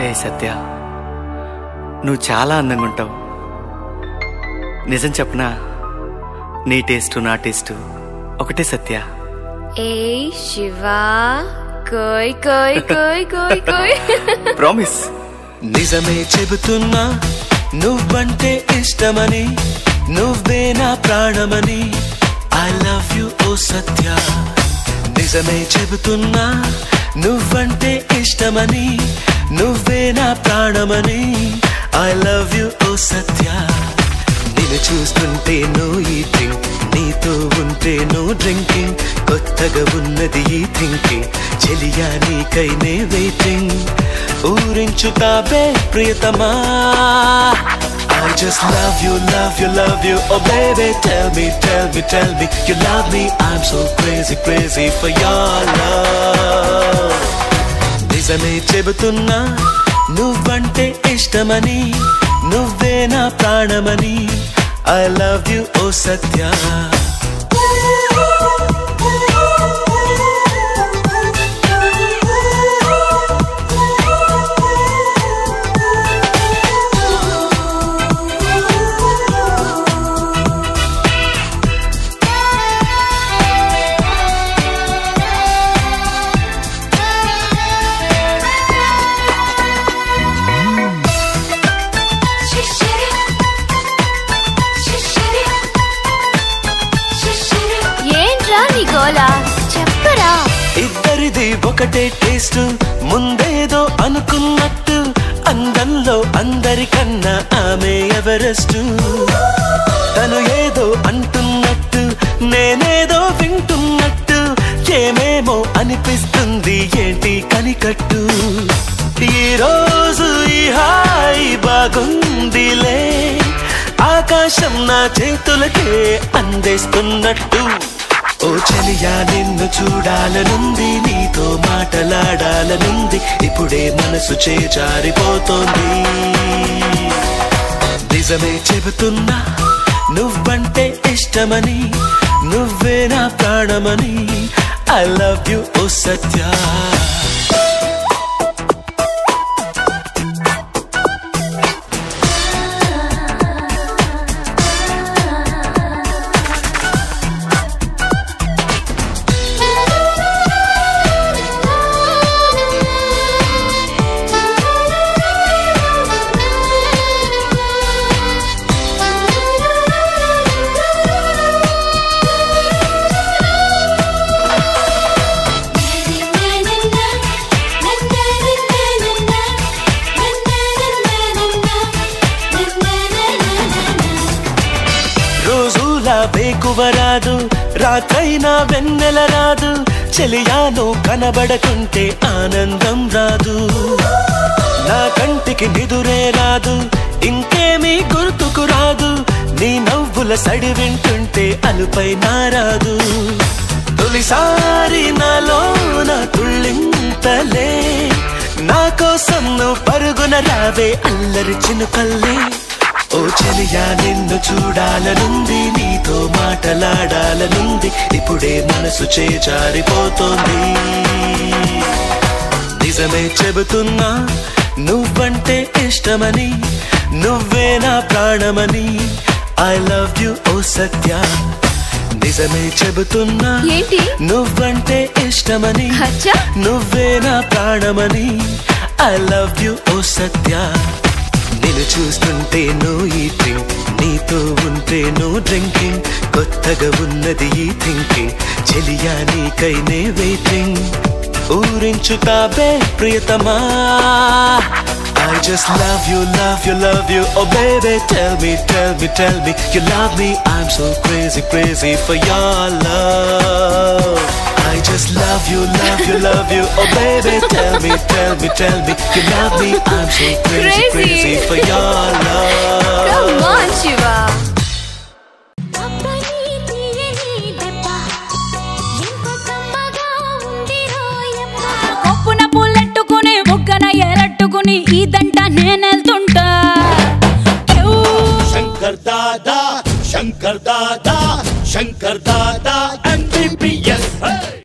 ఏ సత్య నువ్వు చాలా అందంగా ఉంటావు నిజం చెప్పనా నీ టేస్ట్ నా టేస్ట్ ఒకటే సత్య ఏ శివా కోయ్ కోయ్ కోయ్ కోయ్ కోయ్ ప్రామిస్ నిజమే చెబుతున్నా నువ్వంటే ఇష్టమని నువ్వే నా ప్రాణమని ఐ లవ్ యు ఓ సత్య నిజమే చెబుతున్నా నువ్వంటే ఇష్టమని నువ్వే నా ప్రాణమని ఐ లవ్ యు ఓ సత్య నిన్ను చూస్తుంటే నువ్వు ఈ డ్రింక్ నీతో ఉంటే నువ్వు డ్రింకింగ్ కొత్తగా ఉన్నది ఈ థింకింగ్ చెలియా నీకైనే వెయిటింగ్ ఊరించుతాబే ప్రియతమా I just love you, love you, love you. Oh baby, tell me, tell me, tell me you love me. I'm so crazy, crazy for your love. నిజమే చెబుతున్నా నువ్వంటే ఇష్టమని నువ్వే నా ప్రాణమని ఐ లవ్ యు ఓ సత్య ఏంట్రా నీ గోలా చెప్పరా ఇద్దరిది ఒకటే టేస్ట్ ముందేదో అనుకున్నట్టు అందంలో అందరికన్నా ఆమె ఎవరెస్ట్ తను ఏదో అంటున్నట్టు నేనేదో వింటున్నట్టు ఏమేమో అనిపిస్తుంది ఏంటి కనికట్టు ఈ రోజు ఈ హాయి బాగుందిలే ఆకాశం నా చేతులకే అందేస్తున్నట్టు ఓ చెలియా నిన్ను చూడాలనుంది నీతో మాటలాడాలనుంది ఇప్పుడే మనసు చేజారిపోతోంది నిజమే చెబుతున్నా నువ్వంటే ఇష్టమని నువ్వే నా ప్రాణమని ఐ లవ్ యు ఓ సత్య రోజులా వేకువ రాదు రాత్రైనా వెన్నెల రాదు చెలియాను కనబడకుంటే ఆనందం రాదు నా కంటికి నిదురే రాదు ఇంకేమీ గుర్తుకు రాదు నీ నవ్వుల సడి వింటుంటే అలుపై నారాదు తొలిసారి నాలోన తుళ్ళింతలే నా కోసం నువ్వు పరుగున రావే అల్లరి చినుకల్లే ఓ చెలియా నిన్ను చూడాలనుంది నీతో మాటలాడాలనుంది ఇప్పుడే మనసు చేజారిపోతోంది నిజమే చెబుతున్నా నువ్వంటే ఇష్టమని నువ్వే నా ప్రాణమని ఐ లవ్ యు ఓ సత్య నిజమే చెబుతున్నా ఏంటి నువ్వంటే ఇష్టమని అచ్చా నువ్వే నా ప్రాణమని ఐ లవ్ యు ఓ సత్య నిన్ను చూస్తుంటే నువ్వు ఈ డ్రింక్ నీతో ఉంటే నువ్వు డ్రింకింగ్ కొత్తగా ఉన్నది ఈ థింకింగ్ చెలియా నీకైనే వెయిటింగ్ ఊరించుతాబే ప్రియతమా I just love you, love you, love you. Oh baby, tell me, tell me, tell me you love me. I'm so crazy, crazy for your love. I just love you, love you, love you. Oh baby, tell me, tell me, tell me you love me. I'm so crazy, Crazy. crazy for your love. Come on, Shiva కొప్పున పుల్లెట్టుకుని బుగ్గన ఎరట్టుకుని ఇదంట నేనెళ్తుంటా ఎవ్. శంకర్ దాదా శంకర్ దాదా శంకర్ దాదా